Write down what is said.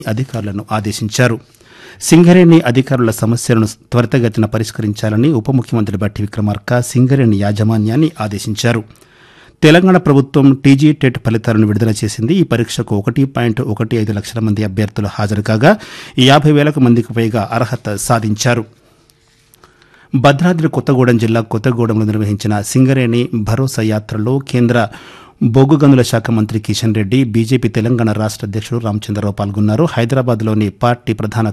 అధికారులను ఆదేశించారు సింగరేణి అధికారుల సమస్యలను త్వరితగతిన పరిష్కరించాలని ఉప ముఖ్యమంత్రి బట్టి విక్రమార్క సింగరేణి యాజమాన్యాన్ని ఆదేశించారు తెలంగాణ ప్రభుత్వం టీజీ టెట్ ఫలితాలను విడుదల చేసింది ఈ పరీక్షకు ఒకటి పాయింట్ ఒకటి ఐదు లక్షల మంది అభ్యర్థులు హాజరు కాగా యాభై వేలకు మందికి పైగా అర్హత సాధించారు భద్రాద్రి కొత్తగూడెం జిల్లా కొత్తగూడెంలో నిర్వహించిన సింగరేణి భరోసా యాత్రలో కేంద్ర బొగ్గు గనుల శాఖ మంత్రి కిషన్ రెడ్డి బీజేపీ తెలంగాణ రాష్ట్ర అధ్యక్షుడు రామచంద్రరావు పాల్గొన్నారు హైదరాబాద్లోని పార్టీ ప్రధాన